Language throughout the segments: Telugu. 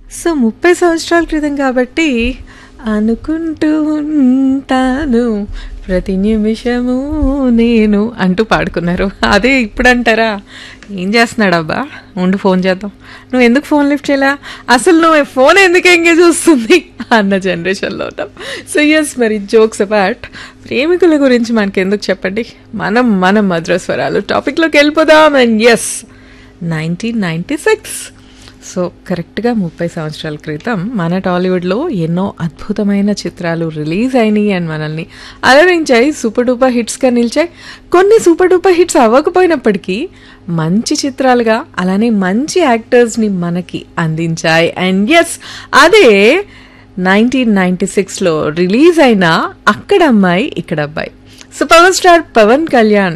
సో ముప్పై సంవత్సరాల క్రితం కాబట్టి అనుకుంటూ ఉంటాను ప్రతి నిమిషము నేను అంటూ పాడుకున్నారు అదే ఇప్పుడు అంటారా ఏం చేస్తున్నాడు అబ్బా ఉండి ఫోన్ చేద్దాం నువ్వు ఎందుకు ఫోన్ లిఫ్ట్ చేయలే అసలు నువ్వు ఫోన్ ఎందుకు ఎంగేజ్ వస్తుంది అన్న జనరేషన్లో ఉన్నాం సో ఎస్ మరి జోక్స్ అపార్ట్ ప్రేమికుల గురించి మనకి ఎందుకు చెప్పండి మనం మనం మధురస్వరాలు టాపిక్లోకి వెళ్ళిపోదాం and yes nineteen ninety six so కరెక్ట్గా ముప్పై సంవత్సరాల క్రితం మన టాలీవుడ్లో ఎన్నో అద్భుతమైన చిత్రాలు రిలీజ్ అయినాయి అండ్ మనల్ని అలరించాయి సూపర్ డూపర్ హిట్స్గా నిలిచాయి కొన్ని సూపర్ డూపర్ హిట్స్ అవ్వకపోయినప్పటికీ మంచి చిత్రాలుగా అలానే మంచి యాక్టర్స్ని మనకి అందించాయి అండ్ ఎస్ అదే నైన్టీన్ నైంటీ సిక్స్లో రిలీజ్ అయిన అక్కడ అమ్మాయి ఇక్కడ అబ్బాయి so power star Pawan Kalyan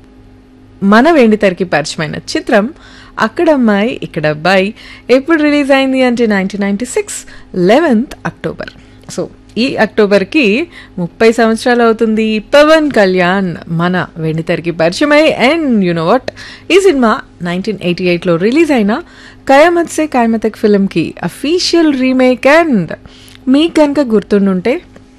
మన వెండితెరకి పరిచయమైన చిత్రం అక్కడ అమ్మాయి ఇక్కడ అబ్బాయి ఎప్పుడు రిలీజ్ అయింది అంటే nineteen ninety six eleventh October so ఈ అక్టోబర్కి ముప్పై సంవత్సరాలు అవుతుంది పవన్ కళ్యాణ్ మన వెండితెరకి పరిచయమై అండ్ యునో వాట్ ఈ సినిమా నైన్టీన్ ఎయిటీ ఎయిట్లో రిలీజ్ అయిన కయామత్ సే కాయమతక్ ఫిల్మ్కి అఫీషియల్ రీమేక్ అండ్ మీకు కనుక గుర్తుండుంటే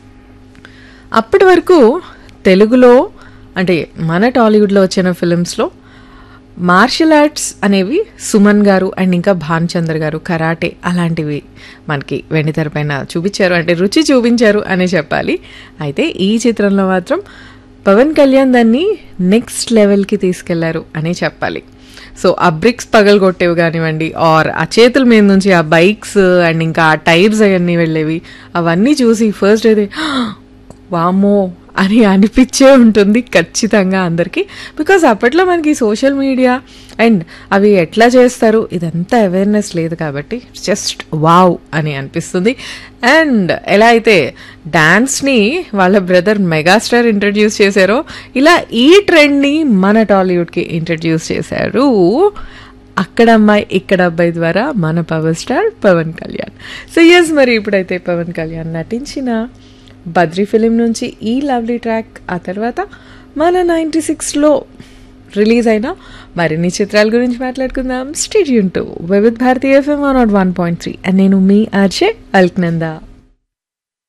అప్పటి వరకు తెలుగులో అంటే మన టాలీవుడ్లో వచ్చిన ఫిలిమ్స్లో మార్షల్ ఆర్ట్స్ అనేవి సుమన్ గారు అండ్ ఇంకా భానుచందర్ గారు కరాటే అలాంటివి మనకి వెండితెర పైన చూపించారు అంటే రుచి చూపించారు అనే చెప్పాలి అయితే ఈ చిత్రంలో మాత్రం పవన్ కళ్యాణ్ దాన్ని నెక్స్ట్ లెవెల్కి తీసుకెళ్లారు అనే చెప్పాలి సో ఆ బ్రిక్స్ పగలగొట్టేవి కానివ్వండి ఆర్ ఆ చేతుల మీద నుంచి ఆ బైక్స్ అండ్ ఇంకా ఆ టైర్స్ అవన్నీ వెళ్ళేవి అవన్నీ చూసి ఫస్ట్ అయితే వామో అని అనిపించే ఉంటుంది ఖచ్చితంగా అందరికీ బికాజ్ అప్పట్లో మనకి సోషల్ మీడియా అండ్ అవి ఎట్లా చేస్తారు ఇదంతా అవేర్నెస్ లేదు కాబట్టి జస్ట్ వావ్ అని అనిపిస్తుంది అండ్ ఎలా అయితే డాన్స్ని వాళ్ళ బ్రదర్ మెగాస్టార్ ఇంట్రడ్యూస్ చేశారో ఇలా ఈ ట్రెండ్ని మన టాలీవుడ్కి ఇంట్రడ్యూస్ చేశారు అక్కడ అమ్మాయి ఇక్కడ అబ్బాయి ద్వారా మన power star Pawan Kalyan so yes మరి ఇప్పుడైతే పవన్ కళ్యాణ్ నటించిన బద్రీ ఫిలిం నుంచి ఈ లవ్లీ ట్రాక్ ఆ తర్వాత మన నైంటీ సిక్స్లో రిలీజ్ అయిన మరిన్ని చిత్రాల గురించి మాట్లాడుకుందాం stay tuned to Vividh Bharati FM one nought one point three and నేను మీ ఆర్జే అల్క్నందా